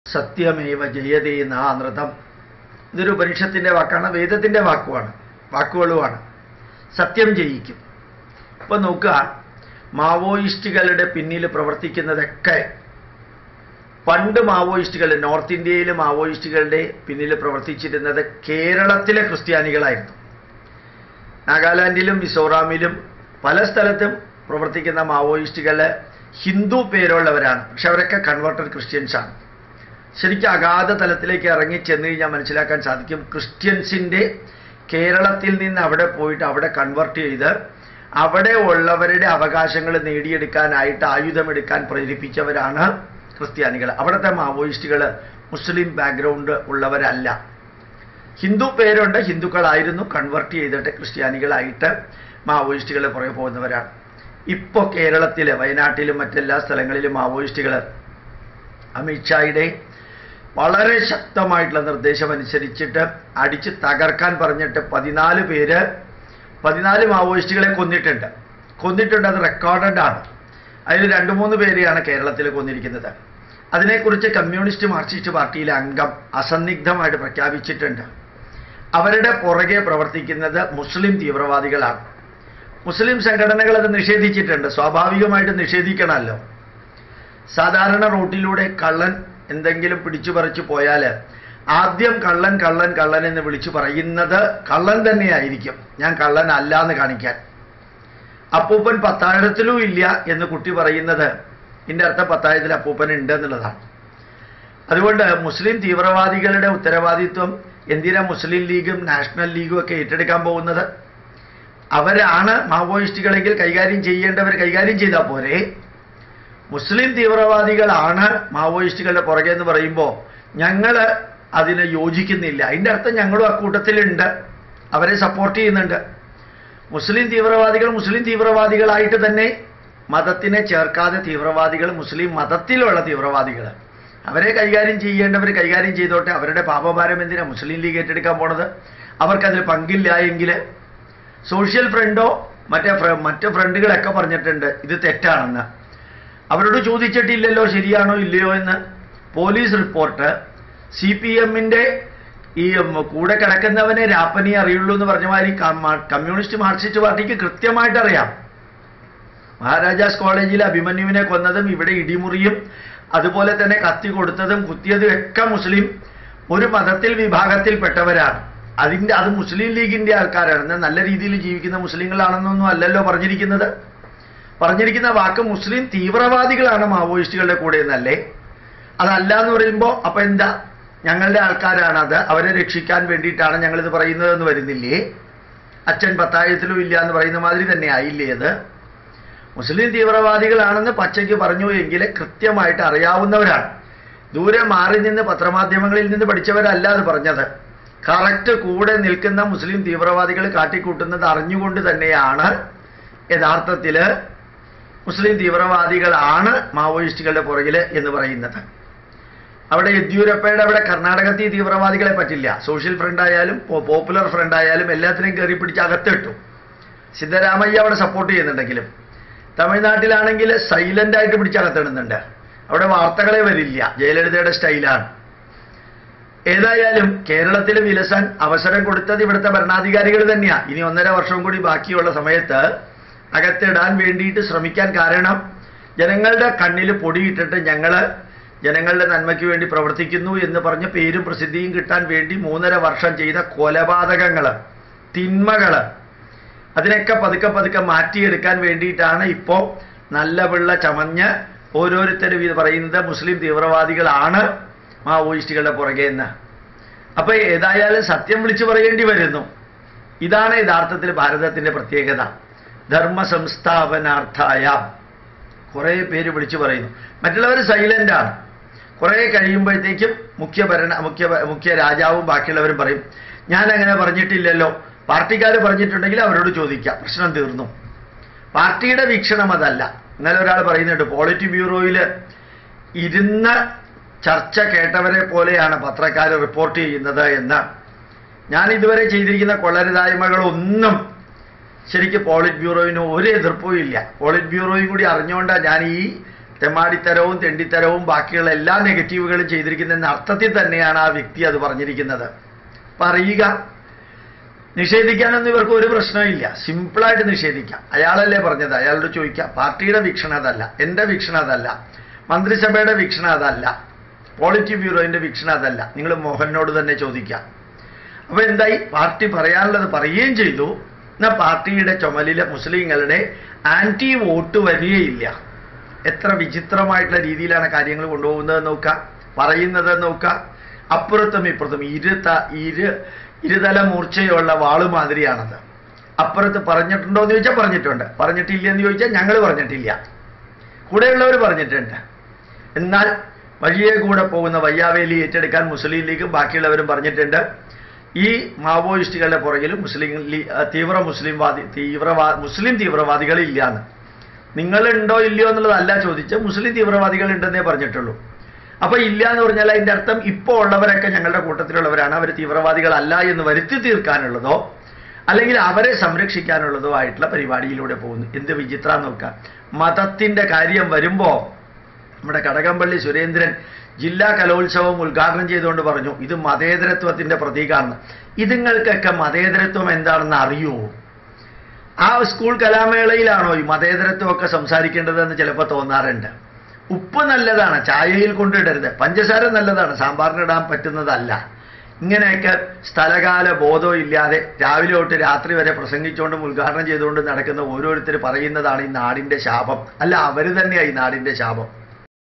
സത്യമേവ ജയതേ നാനൃതം ഇതൊരു ഉപനിഷത്തിന്റെ വാക്കാണ് വേദത്തിന്റെ വാക്കുമാണ് വാക്കുകളുമാണ് സത്യം ജയിക്കും ഇപ്പൊ നോക്കുക മാവോയിസ്റ്റുകളുടെ പിന്നിൽ പ്രവർത്തിക്കുന്നതൊക്കെ പണ്ട് മാവോയിസ്റ്റുകൾ നോർത്ത് ഇന്ത്യയിലെ മാവോയിസ്റ്റുകളുടെ പിന്നിൽ പ്രവർത്തിച്ചിരുന്നത് കേരളത്തിലെ ക്രിസ്ത്യാനികളായിരുന്നു നാഗാലാൻഡിലും മിസോറാമിലും പല സ്ഥലത്തും പ്രവർത്തിക്കുന്ന മാവോയിസ്റ്റുകൾ ഹിന്ദു പേരുള്ളവരാണ് പക്ഷെ അവരൊക്കെ കൺവേർട്ടഡ് ക്രിസ്ത്യൻസാണ് ശരിക്കും അഗാധ തലത്തിലേക്ക് ഇറങ്ങി ചെന്ന് കഴിഞ്ഞാൽ മനസ്സിലാക്കാൻ സാധിക്കും ക്രിസ്ത്യൻസിൻ്റെ കേരളത്തിൽ നിന്ന് അവിടെ പോയിട്ട് അവിടെ കൺവേർട്ട് ചെയ്ത് അവിടെ ഉള്ളവരുടെ അവകാശങ്ങൾ നേടിയെടുക്കാനായിട്ട് ആയുധമെടുക്കാൻ പ്രേരിപ്പിച്ചവരാണ് ക്രിസ്ത്യാനികൾ അവിടുത്തെ മാവോയിസ്റ്റുകൾ മുസ്ലിം ബാക്ക്ഗ്രൗണ്ട് ഉള്ളവരല്ല ഹിന്ദു പേരുണ്ട് ഹിന്ദുക്കളായിരുന്നു കൺവേർട്ട് ചെയ്തിട്ട് ക്രിസ്ത്യാനികളായിട്ട് മാവോയിസ്റ്റുകൾ പുറകെ പോകുന്നവരാണ് ഇപ്പോൾ കേരളത്തിൽ വയനാട്ടിലും മറ്റെല്ലാ സ്ഥലങ്ങളിലും മാവോയിസ്റ്റുകൾ അമിത്ഷായുടെ വളരെ ശക്തമായിട്ടുള്ള നിർദ്ദേശം അനുസരിച്ചിട്ട് അടിച്ച് തകർക്കാൻ പറഞ്ഞിട്ട് പതിനാല് പേര് പതിനാല് മാവോയിസ്റ്റുകളെ കൊന്നിട്ടുണ്ട് കൊന്നിട്ടുണ്ട് അത് റെക്കോർഡഡ് ആണ് അതിൽ രണ്ട് മൂന്ന് പേരെയാണ് കേരളത്തിൽ കൊന്നിരിക്കുന്നത് അതിനെക്കുറിച്ച് കമ്മ്യൂണിസ്റ്റ് മാർക്സിസ്റ്റ് പാർട്ടിയിലെ അംഗം അസന്നിഗ്ധമായിട്ട് പ്രഖ്യാപിച്ചിട്ടുണ്ട് അവരുടെ പുറകെ പ്രവർത്തിക്കുന്നത് മുസ്ലിം തീവ്രവാദികളാണ് മുസ്ലിം സംഘടനകൾ അത് നിഷേധിച്ചിട്ടുണ്ട് സ്വാഭാവികമായിട്ട് നിഷേധിക്കണമല്ലോ സാധാരണ റോട്ടിലൂടെ കള്ളൻ എന്തെങ്കിലും പിടിച്ചു പറിച്ചു പോയാൽ ആദ്യം കള്ളൻ കള്ളൻ കള്ളൻ എന്ന് വിളിച്ചു പറയുന്നത് കള്ളൻ തന്നെയായിരിക്കും ഞാൻ കള്ളൻ അല്ല എന്ന് കാണിക്കാൻ അപ്പൂപ്പൻ പത്തായിരത്തിലും ഇല്ല എന്ന് കുട്ടി പറയുന്നത് ഇതിൻ്റെ അർത്ഥം പത്തായിരത്തിൽ അപ്പൂപ്പൻ ഉണ്ട് എന്നുള്ളതാണ് അതുകൊണ്ട് മുസ്ലിം തീവ്രവാദികളുടെ ഉത്തരവാദിത്വം എന്തിനാ മുസ്ലിം ലീഗും നാഷണൽ ലീഗും ഒക്കെ ഏറ്റെടുക്കാൻ പോകുന്നത് അവരാണ് മാവോയിസ്റ്റുകളെങ്കിൽ കൈകാര്യം ചെയ്യേണ്ടവർ കൈകാര്യം ചെയ്താൽ പോരെ മുസ്ലിം തീവ്രവാദികളാണ് മാവോയിസ്റ്റുകളുടെ പുറകെ എന്ന് പറയുമ്പോൾ ഞങ്ങൾ അതിന് യോജിക്കുന്നില്ല അതിൻ്റെ അർത്ഥം ഞങ്ങളും അക്കൂട്ടത്തിലുണ്ട് അവരെ സപ്പോർട്ട് ചെയ്യുന്നുണ്ട് മുസ്ലിം തീവ്രവാദികൾ മുസ്ലിം തീവ്രവാദികളായിട്ട് തന്നെ മതത്തിനെ ചേർക്കാതെ തീവ്രവാദികൾ മുസ്ലിം മതത്തിലുള്ള തീവ്രവാദികൾ അവരെ കൈകാര്യം ചെയ്യേണ്ടവർ കൈകാര്യം ചെയ്തോട്ടെ അവരുടെ പാപഭാരം എന്തിനാ മുസ്ലിം ലീഗ് ഏറ്റെടുക്കാൻ പോണത് അവർക്കതിൽ പങ്കില്ല എങ്കിൽ സോഷ്യൽ ഫ്രണ്ടോ മറ്റേ ഫ്ര- മറ്റ് ഫ്രണ്ടുകളൊക്കെ പറഞ്ഞിട്ടുണ്ട് ഇത് തെറ്റാണെന്ന് അവരോട് ചോദിച്ചിട്ടില്ലല്ലോ ശരിയാണോ ഇല്ലയോ എന്ന് പോലീസ് റിപ്പോർട്ട് സി പി എമ്മിൻ്റെ ഈ ഉം, കൂടെ കിടക്കുന്നവനെ രാപ്പനി അറിയുള്ളൂ എന്ന് പറഞ്ഞ മാതിരി കമ്മ- കമ്മ്യൂണിസ്റ്റ് മാർക്സിസ്റ്റ് പാർട്ടിക്ക് കൃത്യമായിട്ട് അറിയാം മഹാരാജാസ് കോളേജിൽ അഭിമന്യുവിനെ കൊന്നതും ഇവിടെ ഇടിമുറിയും അതുപോലെ തന്നെ കത്തി കൊടുത്തതും കുത്തിയതും ഒക്കെ മുസ്ലിം ഒരു മതത്തിൽ വിഭാഗത്തിൽപ്പെട്ടവരാണ് അതിൻ്റെ അത് മുസ്ലിം ലീഗിൻ്റെ ആൾക്കാരാണ് എന്നാൽ നല്ല രീതിയിൽ ജീവിക്കുന്ന മുസ്ലിങ്ങളാണെന്നൊന്നും അല്ലല്ലോ പറഞ്ഞിരിക്കുന്നത് പറഞ്ഞിരിക്കുന്ന വാക്ക് മുസ്ലിം തീവ്രവാദികളാണ് മാവോയിസ്റ്റുകളുടെ കൂടെ എന്നല്ലേ അതല്ല എന്ന് പറയുമ്പോൾ അപ്പം എന്താ ഞങ്ങളുടെ ആൾക്കാരാണത് അവരെ രക്ഷിക്കാൻ വേണ്ടിയിട്ടാണ് ഞങ്ങളിത് പറയുന്നതെന്ന് വരുന്നില്ലേ അച്ഛൻ പത്തായത്തിലും ഇല്ല എന്ന് പറയുന്ന മാതിരി തന്നെ ആയില്ലേ അത് മുസ്ലിം തീവ്രവാദികളാണെന്ന് പച്ചയ്ക്ക് പറഞ്ഞു എങ്കിൽ കൃത്യമായിട്ട് അറിയാവുന്നവരാണ് ദൂരെ മാറി നിന്ന് പത്രമാധ്യമങ്ങളിൽ നിന്ന് പഠിച്ചവരല്ല അത് പറഞ്ഞത് കറക്റ്റ് കൂടെ നിൽക്കുന്ന മുസ്ലിം തീവ്രവാദികൾ കാട്ടിക്കൂട്ടുന്നത് അറിഞ്ഞുകൊണ്ട് തന്നെയാണ് യഥാർത്ഥത്തിൽ മുസ്ലിം തീവ്രവാദികളാണ് മാവോയിസ്റ്റുകളുടെ പുറകിൽ എന്ന് പറയുന്നത് അവിടെ യെദ്യൂരപ്പയുടെ അവിടെ കർണാടകത്തിൽ തീവ്രവാദികളെ പറ്റില്ല സോഷ്യൽ ഫ്രണ്ട് ആയാലും പോ- പോപ്പുലർ ഫ്രണ്ട് ആയാലും എല്ലാത്തിനെയും കയറി പിടിച്ച് അകത്തിട്ടു സിദ്ധരാമയ്യ അവിടെ സപ്പോർട്ട് ചെയ്യുന്നുണ്ടെങ്കിലും തമിഴ്നാട്ടിലാണെങ്കിൽ സൈലന്റ് ആയിട്ട് പിടിച്ചകത്തിടുന്നുണ്ട് അവിടെ വാർത്തകളെ വരില്ല ജയലളിതയുടെ സ്റ്റൈലാണ് ഏതായാലും കേരളത്തിൽ വിലസാൻ അവസരം കൊടുത്തത് ഇവിടുത്തെ ഭരണാധികാരികൾ തന്നെയാണ് ഇനി ഒന്നര വർഷവും കൂടി ബാക്കിയുള്ള സമയത്ത് അകത്തിടാൻ വേണ്ടിയിട്ട് ശ്രമിക്കാൻ കാരണം ജനങ്ങളുടെ കണ്ണിൽ പൊടിയിട്ടിട്ട് ഞങ്ങള് ജനങ്ങളുടെ നന്മയ്ക്ക് വേണ്ടി പ്രവർത്തിക്കുന്നു എന്ന് പറഞ്ഞ് പേരും പ്രസിദ്ധിയും കിട്ടാൻ വേണ്ടി മൂന്നര വർഷം ചെയ്ത കൊലപാതകങ്ങള് തിന്മകള് അതിനൊക്കെ പതുക്കെ പതുക്കെ മാറ്റിയെടുക്കാൻ വേണ്ടിയിട്ടാണ് ഇപ്പോൾ നല്ല പിള്ള ചമഞ്ഞ് ഓരോരുത്തരും ഇത് പറയുന്നത് മുസ്ലിം തീവ്രവാദികളാണ് മാവോയിസ്റ്റുകളുടെ പുറകെ എന്ന് അപ്പൊ ഏതായാലും സത്യം വിളിച്ചു പറയേണ്ടി വരുന്നു ഇതാണ് യഥാർത്ഥത്തിൽ ഭാരതത്തിന്റെ പ്രത്യേകത ധർമ്മ സംസ്ഥാപനാർത്ഥായ കുറേ പേര് വിളിച്ചു പറയുന്നു മറ്റുള്ളവർ സൈലന്റ് ആണ് കുറേ കഴിയുമ്പോഴത്തേക്കും മുഖ്യ ഭരണ മുഖ്യ മുഖ്യ രാജാവും ബാക്കിയുള്ളവരും പറയും ഞാൻ അങ്ങനെ പറഞ്ഞിട്ടില്ലല്ലോ പാർട്ടിക്കാർ പറഞ്ഞിട്ടുണ്ടെങ്കിൽ അവരോട് ചോദിക്കാം പ്രശ്നം തീർന്നു പാർട്ടിയുടെ വീക്ഷണം അതല്ല ഇന്നലെ ഒരാൾ പറയുന്നുണ്ട് പോളിറ്റ് ബ്യൂറോയിൽ ഇരുന്ന് ചർച്ച കേട്ടവരെ പോലെയാണ് പത്രക്കാർ റിപ്പോർട്ട് ചെയ്യുന്നത് എന്ന് ഞാൻ ഇതുവരെ ചെയ്തിരിക്കുന്ന കൊള്ളരുതായ്മകളൊന്നും ശരിക്കും പോളിറ്റ് ബ്യൂറോയിന് ഒരു എതിർപ്പും ഇല്ല പോളിറ്റ് ബ്യൂറോയും കൂടി അറിഞ്ഞുകൊണ്ടാണ് ഞാൻ ഈ തെമ്മാടിത്തരവും തെണ്ടിത്തരവും ബാക്കിയുള്ള എല്ലാ നെഗറ്റീവുകളും ചെയ്തിരിക്കുന്ന അർത്ഥത്തിൽ തന്നെയാണ് ആ വ്യക്തി അത് പറഞ്ഞിരിക്കുന്നത് പറയുക നിഷേധിക്കാനൊന്നും ഇവർക്ക് ഒരു പ്രശ്നമില്ല സിമ്പിളായിട്ട് നിഷേധിക്കാം അയാളല്ലേ പറഞ്ഞത് അയാളോട് ചോദിക്കാം പാർട്ടിയുടെ വീക്ഷണം അതല്ല എൻ്റെ വീക്ഷണം അതല്ല മന്ത്രിസഭയുടെ വീക്ഷണം അതല്ല പോളിറ്റി ബ്യൂറോയിൻ്റെ വീക്ഷണം അതല്ല നിങ്ങൾ മോഹനോട് തന്നെ ചോദിക്കാം അപ്പൊ എന്തായി പാർട്ടി പറയാനുള്ളത് പറയുകയും ചെയ്തു എന്നാൽ പാർട്ടിയുടെ ചുമലിലെ മുസ്ലിങ്ങളുടെ ആന്റി വോട്ട് വരികയില്ല എത്ര വിചിത്രമായിട്ടുള്ള രീതിയിലാണ് കാര്യങ്ങൾ കൊണ്ടുപോകുന്നത് നോക്കുക പറയുന്നത് നോക്കുക അപ്പുറത്തും ഇപ്പുറത്തും ഇരു ത ഇരു ഇരുതല മൂർച്ചയുള്ള വാള് മാതിരിയാണത് അപ്പുറത്ത് പറഞ്ഞിട്ടുണ്ടോ എന്ന് ചോദിച്ചാൽ പറഞ്ഞിട്ടുണ്ട് പറഞ്ഞിട്ടില്ല എന്ന് ചോദിച്ചാൽ ഞങ്ങൾ പറഞ്ഞിട്ടില്ല കൂടെയുള്ളവർ പറഞ്ഞിട്ടുണ്ട് എന്നാൽ വഴിയെ കൂടെ പോകുന്ന വയ്യാവേലി ഏറ്റെടുക്കാൻ മുസ്ലിം ലീഗും ബാക്കിയുള്ളവരും പറഞ്ഞിട്ടുണ്ട് ഈ മാവോയിസ്റ്റുകളുടെ പുറകിൽ മുസ്ലിം ലീ ആ, തീവ്ര മുസ്ലിംവാദി തീവ്രവാ മുസ്ലിം തീവ്രവാദികളില്ലാന്ന് നിങ്ങളുണ്ടോ ഇല്ലയോ എന്നുള്ളതല്ല ചോദിച്ച് മുസ്ലിം തീവ്രവാദികൾ ഉണ്ടെന്നേ പറഞ്ഞിട്ടുള്ളൂ അപ്പൊ ഇല്ല എന്ന് പറഞ്ഞാൽ അതിന്റെ അർത്ഥം ഇപ്പോൾ ഉള്ളവരൊക്കെ ഞങ്ങളുടെ കൂട്ടത്തിലുള്ളവരാണ് അവർ തീവ്രവാദികളല്ല എന്ന് വരുത്തി തീർക്കാനുള്ളതോ അല്ലെങ്കിൽ അവരെ സംരക്ഷിക്കാനുള്ളതോ ആയിട്ടുള്ള പരിപാടിയിലൂടെ പോകുന്നു എന്ത് വിചിത്ര നോക്കാം മതത്തിന്റെ കാര്യം വരുമ്പോ നമ്മുടെ കടകംപള്ളി സുരേന്ദ്രൻ ജില്ലാ കലോത്സവം ഉദ്ഘാടനം ചെയ്തുകൊണ്ട് പറഞ്ഞു ഇത് മതേതരത്വത്തിന്റെ പ്രതീകമാണ് ഇതുങ്ങൾക്കൊക്കെ മതേതരത്വം എന്താണെന്ന് അറിയുമോ ആ സ്കൂൾ കലാമേളയിലാണോ ഈ മതേതരത്വമൊക്കെ സംസാരിക്കേണ്ടതെന്ന് ചിലപ്പോൾ തോന്നാറുണ്ട് ഉപ്പ് നല്ലതാണ് ചായയിൽ കൊണ്ടിടരുത് പഞ്ചസാര നല്ലതാണ് സാമ്പാറിനിടാൻ പറ്റുന്നതല്ല ഇങ്ങനെയൊക്കെ സ്ഥലകാല ബോധവും ഇല്ലാതെ രാവിലെ തൊട്ട് രാത്രി വരെ പ്രസംഗിച്ചുകൊണ്ടും ഉദ്ഘാടനം ചെയ്തുകൊണ്ടും നടക്കുന്ന ഓരോരുത്തർ പറയുന്നതാണ് ഈ നാടിന്റെ ശാപം അല്ല അവർ തന്നെയാണ് ഈ നാടിന്റെ ശാപം